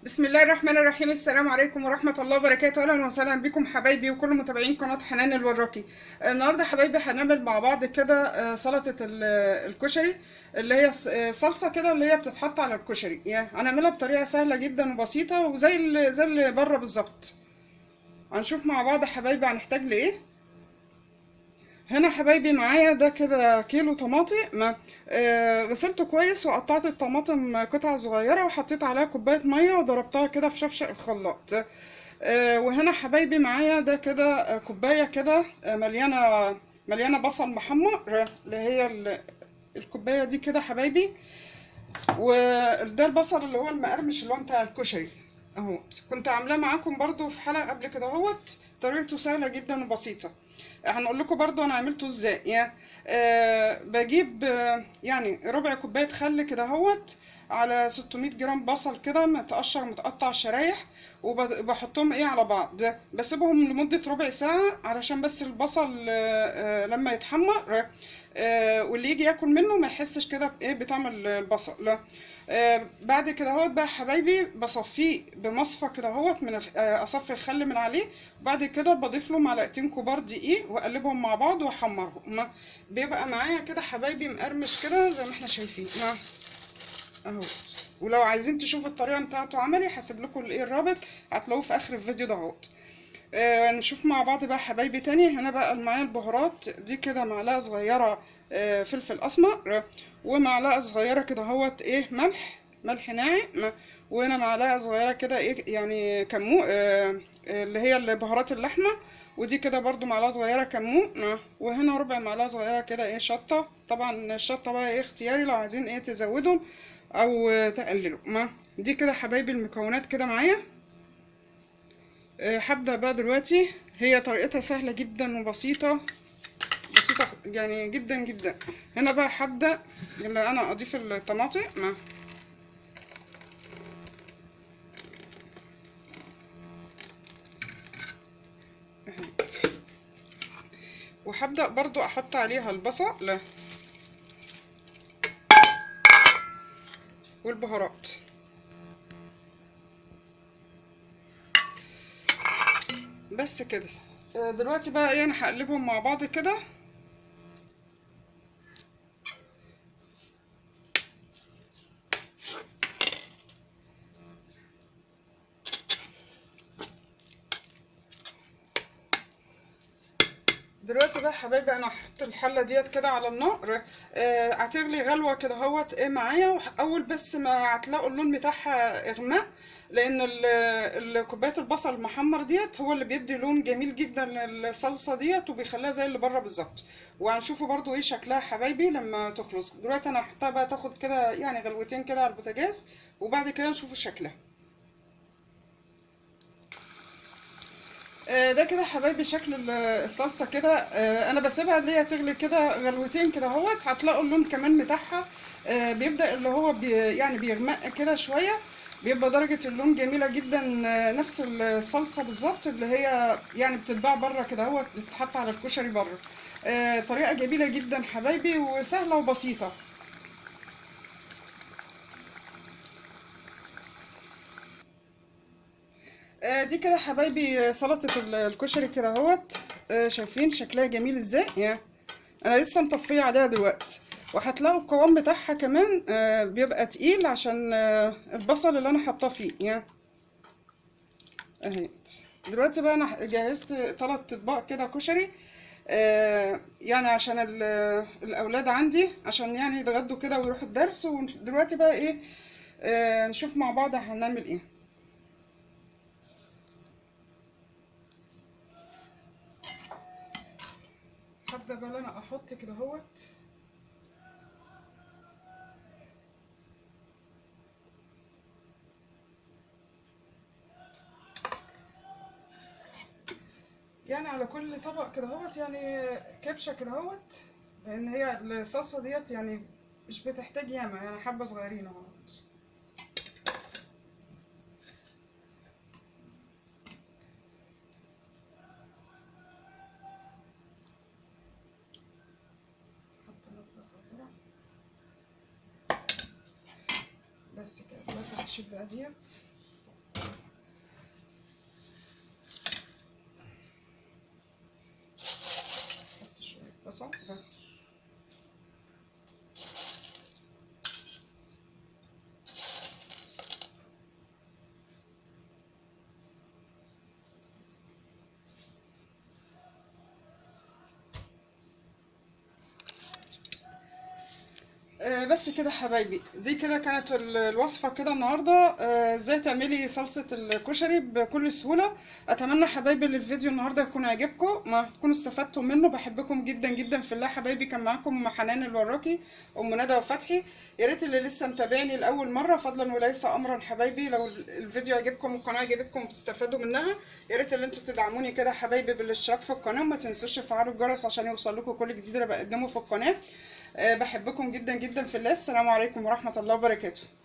بسم الله الرحمن الرحيم السلام عليكم ورحمة الله وبركاته أهلا وسهلا بكم حبايبي وكل متابعين قناة حنان الوراقي النهاردة حبايبي هنعمل مع بعض كده آه، سلطة ال- الكشري اللي هي ص- آه، صلصة كده اللي هي بتتحط على الكشري يعني هنعملها بطريقة سهلة جدا وبسيطة وزي اللي زي اللي بره بالظبط هنشوف مع بعض حبايبي هنحتاج لإيه هنا حبايبي معايا ده كده كيلو طماطم ما- آه، غسلته كويس وقطعت الطماطم قطع صغيرة وحطيت عليها كوباية مية وضربتها كده في شفشق الخلاط آه، وهنا حبايبي معايا ده كده آه، كوباية كده آه، مليانة مليانة بصل محمر اللي هي ال- الكوباية دي كده حبايبي وده البصل اللي هو المقرمش اللي هو بتاع الكشري اهو كنت عاملاه معاكم برضو في حلقة قبل كده اهوت طريقته سهلة جدا وبسيطة هنقول لكم برضو انا عملته ازاي يعني آه بجيب آه يعني ربع كوبايه خل كده اهوت على 600 جرام بصل كده متقشر متقطع شرايح وبحطهم ايه على بعض بسيبهم لمده ربع ساعه علشان بس البصل آه آه لما يتحمر آه واللي يجي ياكل منه ما يحسش كده بايه بطعم البصل لا آه بعد كده اهوت بقى حبايبي بصفيه بمصفى كده اهوت من الخ- آه اصفي الخل من عليه بعد كده بضيف له معلقتين كبار دقيق واقلبهم مع بعض واحمرهم بيبقى معايا كده حبايبي مقرمش كده زي ما احنا شايفين ها، اهو ولو عايزين تشوفوا الطريقه بتاعته عملي هسيب لكم الايه الرابط هتلاقوه في اخر الفيديو ده اهوت آه نشوف مع بعض بقى حبايبي تاني هنا بقى معايا البهارات دي كده معلقه صغيره آه فلفل اسمر آه، ومعلقه صغيره كده اهوت ايه ملح ملح ناعم وهنا معلقه صغيره كده ايه يعني كمون آه آه، اللي هي بهارات اللحمه ودي كده برضو معلقه صغيره كمون آه، وهنا ربع معلقه صغيره كده ايه شطه طبعا الشطه بقى ايه اختياري لو عايزين ايه تزودوا او آه، تقللوا ما دي كده حبايبي المكونات كده معايا آه، هبدأ بقى دلوقتي هي طريقتها سهلة جدا وبسيطة بسيطة يعني جدا جدا هنا بقى هبدأ اللي أنا أضيف الطماطم مع أهي. وهبدأ برضو أحط عليها البصل والبهارات بس كده آه، دلوقتي بقى ايه انا هقلبهم مع بعض كده دلوقتي بقى حبايبي انا هحط الحله ديت كده على النار آه، هتغلي غلوه كده اهوت ايه معايا وح- اول بس ما هتلاقوا اللون بتاعها اغماء لان ال- ال- كوبايه البصل المحمر ديت هو اللي بيدي لون جميل جدا للصلصه ديت وبيخليها زي اللي بره بالظبط وهنشوفوا برضو ايه شكلها حبايبي لما تخلص دلوقتي انا هحطها بقى تاخد كده يعني غلوتين كده على البوتاجاز وبعد كده نشوف شكلها آه، ده كده حبايبي شكل ال- الصلصه كده آه، انا بسيبها اللي هي تغلي كده غلوتين كده اهوت هتلاقوا اللون كمان بتاعها آه، بيبدا اللي هو بي يعني بيغمق كده شويه بيبقى درجه اللون جميله جدا آه، نفس الصلصه بالظبط اللي هي يعني بتتباع بره كده اهوت بتتحط على الكشري بره آه، طريقه جميله جدا حبايبي وسهله وبسيطه آه، دي كده حبايبي آه، سلطة ال- الكشري كده اهوت آه، شايفين شكلها جميل ازاي يا انا لسه مطفية عليها دلوقتي وهتلاقوا القوام بتاعها كمان آه، بيبقى تقيل عشان آه، البصل اللي انا حاطاه فيه يا اهيت دلوقتي بقى انا جهزت ثلاث اطباق كده كشري آه، يعني عشان ال- الاولاد عندي عشان يعني يتغدوا كده ويروحوا الدرس ودلوقتي بقى ايه آه، نشوف مع بعض هنعمل ايه هبدأ بقى انا احط كده اهوت يعني على كل طبق كده اهوت يعني كبشة كده اهوت لان هي الصلصة ديت يعني مش بتحتاج ياما يعني حبة صغيرين اهوت احط نقطة صغيرة بس كده دلوقتي هشيل بقى ديت بس كده حبايبي دي كده كانت ال- الوصفة كده النهاردة آه، ازاي تعملي صلصة الكشري بكل سهولة اتمنى حبايبي ان الفيديو النهاردة يكون عجبكم ما تكونوا استفدتوا منه بحبكم جدا جدا في الله حبايبي كان معاكم حنان الوراكي ام ندى وفتحي يا ريت اللي لسه متابعني لاول مرة فضلا وليس امرا حبايبي لو الفيديو عجبكم والقناة عجبتكم وتستفادوا منها يا ريت اللي انتوا تدعموني كده حبايبي بالاشتراك في القناة وما تنسوش تفعلوا الجرس عشان يوصل لكم كل جديد انا بقدمه في القناة آه، بحبكم جدا جدا في الله السلام عليكم ورحمة الله وبركاته